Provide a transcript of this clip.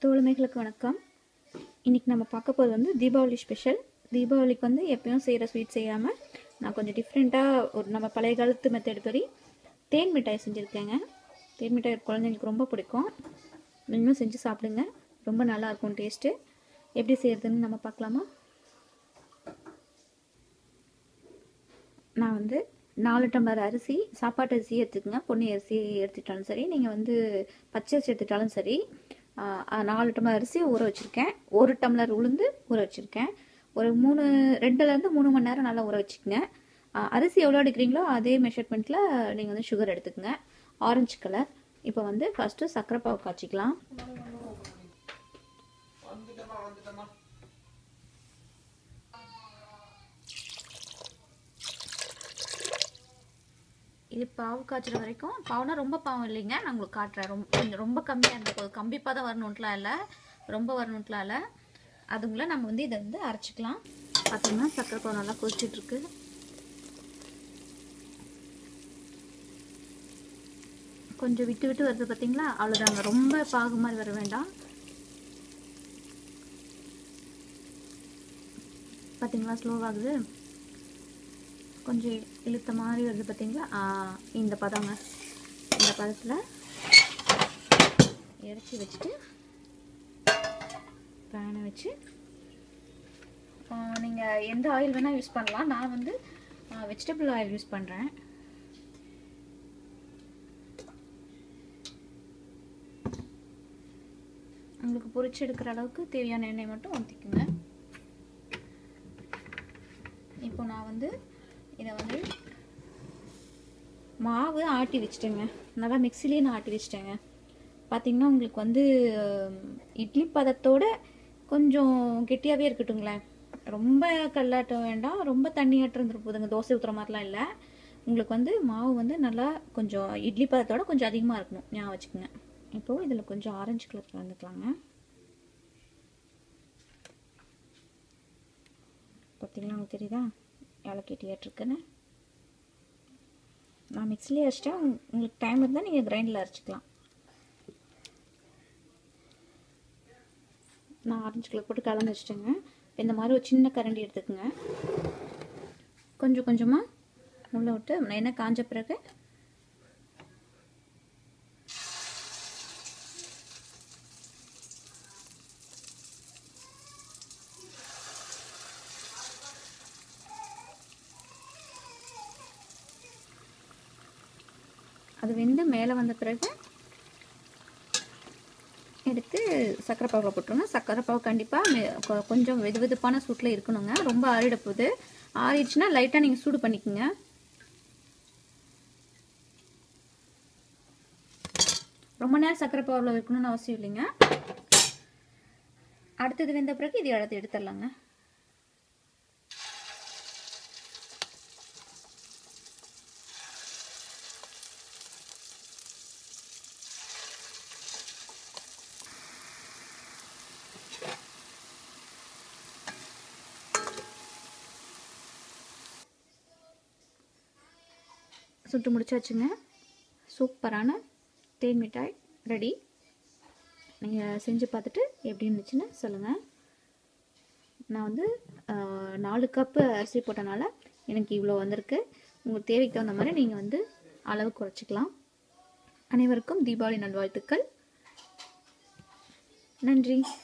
தோழமைகளுக்கு வணக்கம் இன்றைக்கி நம்ம பார்க்க போகிறது வந்து தீபாவளி ஸ்பெஷல் தீபாவளிக்கு வந்து எப்பயும் செய்கிற ஸ்வீட் செய்யாமல் நான் கொஞ்சம் டிஃப்ரெண்ட்டாக ஒரு நம்ம பழைய காலத்து மெத்தட் படி தேன் மிட்டாய் செஞ்சுருக்கேங்க தேன் மிட்டாய் குழந்தைங்களுக்கு ரொம்ப பிடிக்கும் நீங்களும் செஞ்சு சாப்பிடுங்க ரொம்ப நல்லாயிருக்கும் டேஸ்ட்டு எப்படி செய்கிறதுன்னு நம்ம பார்க்கலாமா நான் வந்து நாலு டம்ளர் அரிசி சாப்பாட்டு அரிசி எடுத்துக்கோங்க பொன்னி அரிசி எடுத்துட்டாலும் சரி நீங்கள் வந்து பச்சை அரிசி எடுத்துட்டாலும் சரி ஆஹ் நாலு டம்ளர் அரிசி ஊற வச்சுருக்கேன் ஒரு டம்ளர் உளுந்து ஊற வச்சுருக்கேன் ஒரு மூணு ரெண்டுலேருந்து மூணு மணி நேரம் நல்லா ஊற வச்சுக்கோங்க ஆஹ் அரிசி எவ்வளோ எடுக்கிறீங்களோ அதே மெஷர்மெண்ட்டில் நீங்கள் வந்து சுகர் எடுத்துக்கோங்க ஆரஞ்சு கலர் இப்போ வந்து ஃபஸ்ட்டு சர்க்கரை பாவு காய்ச்சிக்கலாம் இது பாவு காய்ச்சுற வரைக்கும் பாவுனா ரொம்ப பாவம் இல்லைங்க நான் உங்களுக்கு காட்டுறேன் ரொம்ப கொஞ்சம் ரொம்ப கம்மியாக இருந்த போது கம்பிப்பாக தான் வரணுன்ட்டுலாம் இல்லை ரொம்ப வரணுன்ட்டுலாம் இல்லை அதுக்குள்ளே நம்ம வந்து இதை வந்து அரைச்சிக்கலாம் பார்த்தீங்கன்னா சக்கரை பாவு நல்லா கொதிச்சிட்ருக்கு கொஞ்சம் விட்டு விட்டு வருது பார்த்தீங்களா அவ்வளோதாங்க ரொம்ப பாகு மாதிரி வர வேண்டாம் பார்த்தீங்களா ஸ்லோவாகுது கொஞ்சம் இழுத்த மாதிரி வருது பார்த்தீங்களா ஆ, இந்த பதங்க இந்த பதத்தில் இறச்சி வச்சுட்டு பேனை வச்சு நீங்கள் எந்த ஆயில் வேணால் யூஸ் பண்ணலாம் நான் வந்து வெஜிடபிள் ஆயில் யூஸ் பண்ணுறேன் உங்களுக்கு பொரிச்சு எடுக்கிற அளவுக்கு தேவையான எண்ணெய் மட்டும் ஊற்றிக்குங்க இப்போ நான் வந்து இதை வந்து மாவு ஆட்டி வச்சிட்டேங்க நல்லா மிக்சிலேயே நான் ஆட்டி வச்சிட்டேங்க பார்த்தீங்கன்னா உங்களுக்கு வந்து ஹம், இட்லி பதத்தோட கொஞ்சம் கெட்டியாகவே இருக்கட்டுங்களேன் ரொம்ப கல்லாட்டம் வேண்டாம் ரொம்ப தண்ணியாட்டம் இருந்துட்டு போதுங்க தோசை ஊற்றுற மாதிரிலாம் இல்லை உங்களுக்கு வந்து மாவு வந்து நல்லா கொஞ்சம் இட்லி பதத்தோட கொஞ்சம் அதிகமாக இருக்கணும் ஞாபகம் வச்சுக்கோங்க இப்போது இதில் கொஞ்சம் ஆரஞ்சு கலர் கலந்துக்கலாங்க பார்த்தீங்கன்னா உங்களுக்கு தெரியுதா எவ்வளோ கெட்டியாட்டிருக்குன்னு நான் மிக்ஸிலே அரைச்சிட்டேன் உங்க- உங்களுக்கு டைம் இருந்தால் நீங்கள் கிரைண்டரில் அரைச்சிக்கலாம் நான் ஆரஞ்சு கலர் போட்டு கலந்து வச்சிட்டேங்க இப்போ இந்த மாதிரி ஒரு சின்ன கரண்டி எடுத்துக்கோங்க கொஞ்சம் கொஞ்சமாக உள்ள விட்டு எண்ணெய் காஞ்ச பிறகு அது வெந்து மேலே வந்த பிறகு எடுத்து சர்க்கரை பாவில் போட்டுருங்க சர்க்கரை பாவு கண்டிப்பாக கொஞ்சம் வெது வெதுப்பான சூட்டில் இருக்கணுங்க ரொம்ப ஆறிட போகுது ஆறிடுச்சுன்னா லைட்டாக நீங்கள் சூடு பண்ணிக்கோங்க ரொம்ப நேரம் சர்க்கரை பாவில் இருக்கணும்னு அவசியம் இல்லைங்க அடுத்தது வெந்த பிறகு இது எடுத்து எடுத்துடலாங்க சுட்டு முடிச்சாச்சுங்க சூப்பரான தேன் மிட்டாய் ரெடி நீங்கள் செஞ்சு பார்த்துட்டு எப்படி இருந்துச்சுன்னு சொல்லுங்கள் நான் வந்து ஆஹ், நாலு கப்பு அரிசி போட்டனால எனக்கு இவ்வளோ வந்திருக்கு உங்கள் தேவைக்கு தகுந்த மாதிரி நீங்கள் வந்து அளவு குறைச்சிக்கலாம் அனைவருக்கும் தீபாவளி நல்வாழ்த்துக்கள் நன்றி